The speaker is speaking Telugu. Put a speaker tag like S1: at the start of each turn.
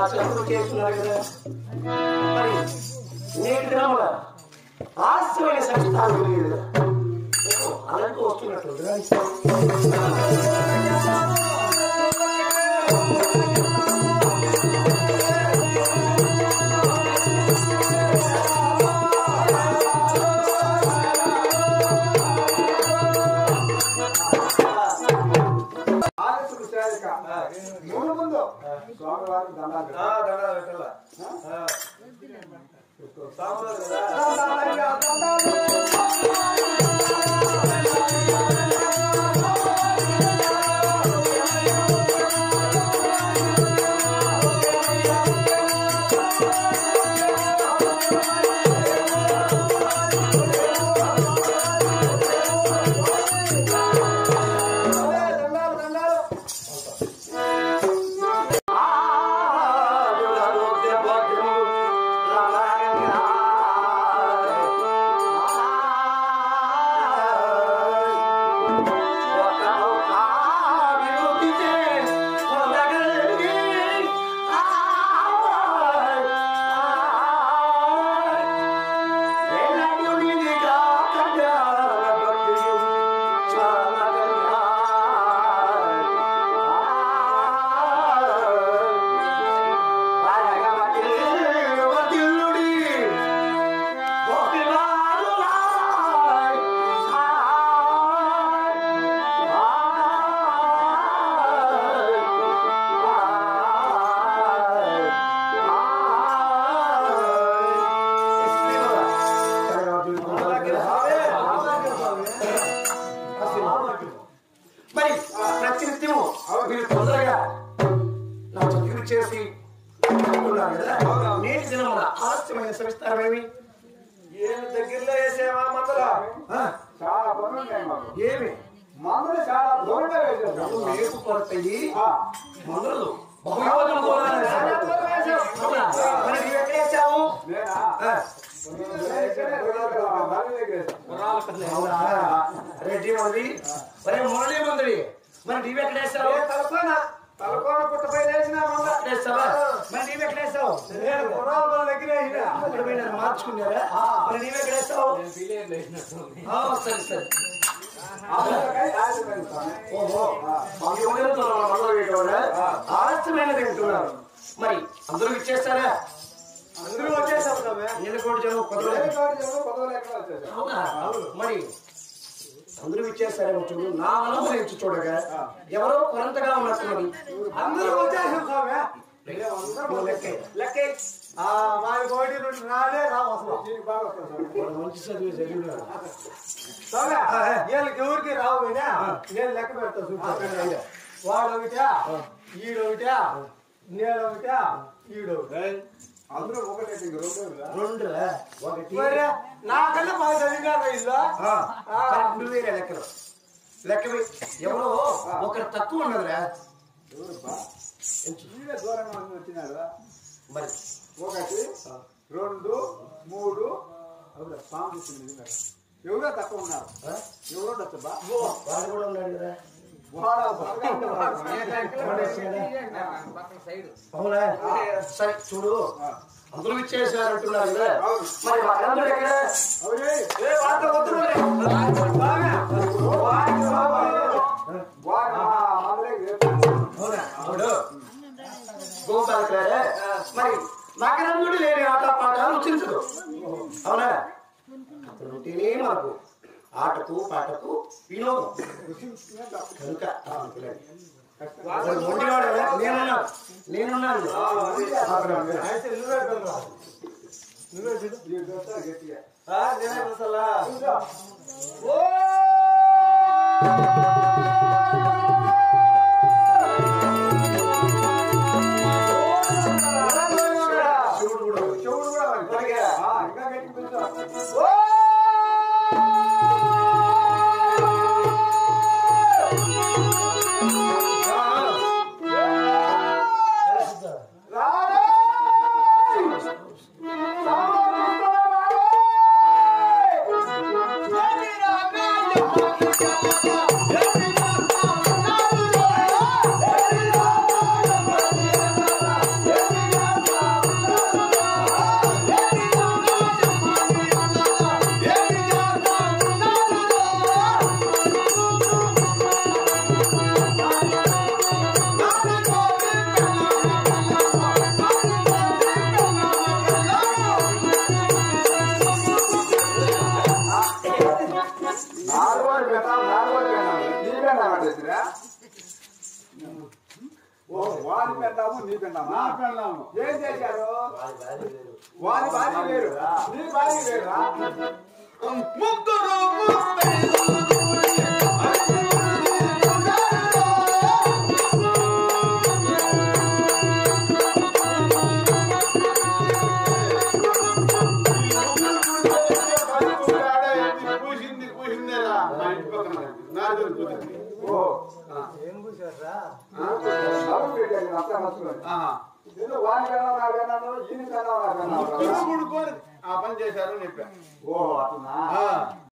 S1: చదువు చేస్తున్నారు కదా మరి నేటి దినమున ఆశ్చర్యమైన సంస్థానం లేదు కదా అలాంటి వస్తున్నట్లు
S2: ఆలస్యం శాలిక. ముందు ముందు స్వామివారికి దండాలు పెట్టు.
S3: దండాలు పెట్టాల సాంబార్ కదా
S2: దండాలయ్యా, దండాలు. దండాలు దండాలు
S1: మరి ప్రతినిత్యము మీరు తొందరగా నా చదువు చేసి అనుకున్నారు కదా నేటి దినమున ఆలస్యమైన సవిస్తారమేమి
S3: ఏమి దగ్గరలో వేసేవా మందల
S1: ఆ,
S2: చాలా పనులు ఉన్నాయి మాకు
S1: ఏమి
S2: మందులు చాలా దూరంగా వేసేస్తాం
S1: మేకు కొరతయి
S2: ఆ,
S1: మందులు బహుయోగం కోరాలి. అవునా? మరి నీవు ఎక్కడ వేసావు?
S2: నేనా
S1: ఆ,
S2: నేను ఇక్కడే దూరంగా మళ్ళీ దగ్గర వేస్తాం.
S1: అవునా? రెడ్డి మంది మరి మురళీ మందివి మరి నీవు ఎక్కడ వేసావు
S2: ఏ తలకోన తలకోన పుట్టపై వేసిన మంద
S1: ఎక్కడ వేసావా మరి నీవు ఎక్కడ వేసావు
S2: నేను పురాల వాళ్ళ దగ్గర వేసిన
S1: అక్కడ పోయి నన్ను మార్చుకున్నారా మరి నీవు ఎక్కడ వేసావు ఆ, సరే సరే
S2: ఆవులకై ఆశ పెంచుతాను.
S1: ఓహో భగవంతుడు మొదలు పెట్టాడా ఆలస్యమైనది వింటున్నారు మరి అందరూ ఇచ్చేస్తారా
S2: అందరూ వచ్చేసాం స్వామి.
S1: నేను కూడా జనం
S2: వేరే
S1: కుదరలేదు
S2: చోటు జనం పదవులు ఎక్కడ వచ్చేసాం
S1: అవునా మరి అందరూ ఇచ్చేస్తారేమో చూడు నా అనుభవించి చూడగా ఎవరో కొరంతగా ఉన్నట్టున్నది
S2: అందరూ వచ్చేసాం స్వామి
S1: నువ్వు లెక్క
S2: లెక్క ఆ వారి కోటి నుండి రాడే రావు అసలు దీనికి బాగా వస్తుంది స్వామి.
S1: వాడు మంచి చదివి చదివినాడు
S2: స్వామి వీళ్ళకి ఎవరికి రావు పోయినా నేను లెక్క పెడతా చూడు వాడు ఒకటా ఈడు ఒకటా నేను ఒకటా ఈడు అందరూ ఒకటే
S1: రెండు ఒకటి
S2: మరి నాకన్నా బాగా చదివినారు ఇల్లు
S1: ఆ, రెండు వేరే లెక్కలు లెక్క వెయ్. ఎవరో ఒకరు తక్కువ ఉన్నదిరా
S2: దూరంగా వచ్చినారు
S1: మరి
S2: ఒకటి రెండు మూడు అవునా సాంగ్ ఇచ్చింది ఎవరో తక్కువ ఉన్నారు
S1: ఆ?
S2: ఎవరో ఉండొచ్చు బా
S1: వాడు కూడా ఉన్నాడు కదా
S2: వాడు బాగా ఉన్నాడు.
S1: అవునా సరే చూడు అందరూ ఇచ్చేసారు అంటున్నారు కదా మరి వాళ్ళందరూ ఎక్కడ
S2: అవునే
S1: ఏ వాళ్ళతో వద్దు మరి.
S2: వాడు వాడు మా అందరికి రేపు
S1: అవునా చూడు గోపాలకారే మరి నగరముడు లేని ఆట పాట రుచించదు అవునా అతను ఉంటేనే మనకు ఆటకు పాటకు వినోదం కనుక అతను పిల్లాడు. అతను మొండివాడు కదా, నేనున్నాను నేనున్నాను ఆపరా.
S2: అయితే నువ్వే పిల్లరా నువ్వే చూడు నీకు దొరుకుతా గట్టిగా
S3: నేనే చూసాలా
S2: చూడు.
S1: శివుడు కూడా ఉంది.
S2: చెవుడు కూడా వాడి.
S1: అలాగే.
S2: ఆ, ఇంకా గట్టి పిలుచు.
S4: Yeah.
S2: వాని పెద్దాము నీ పెద్దామా
S4: నా పెళ్ళాము
S2: ఏం చేశారు వాని భార్య వేరు నీ భార్య వేరా
S4: ముగ్గురు ముత్తైదువులు పూసింది పూసిందేరా మా ఇంటి పక్కన నా దొరుకుతుంది
S2: ఓ
S5: ఏం కూర్చోరా
S2: డబ్బులు పెట్టాను అత్త మర్చిపోయి ఏదో వాని పెళ్ళాం నా పెళ్ళాను ఈయన పెళ్ళాం నా పెళ్ళాం
S4: కూడుకొని ఆ పని చేశారని చెప్పా
S2: ఓ అట్లా
S4: ఆ.